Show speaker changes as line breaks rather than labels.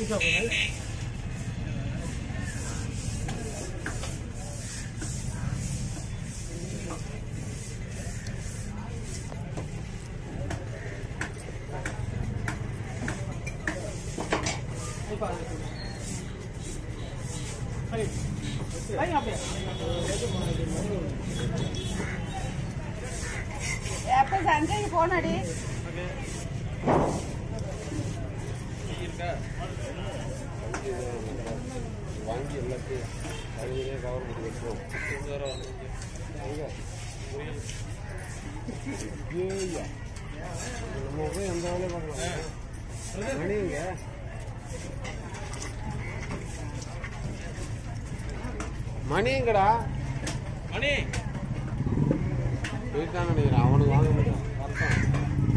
எப்ப சஞ்சய் போன் அடி
வாங்கி எல்லாத்தையும் கழுவிலே கவர் பண்ணி வச்சோம் ஐயா நம்ம போய் எந்த வேலையும் பார்க்கலாம் மணிங்க மணிங்கடா
மணி
போயிட்டாங்க நினைக்கிறேன் அவனுக்கு வாங்க முடியும் வரட்டும்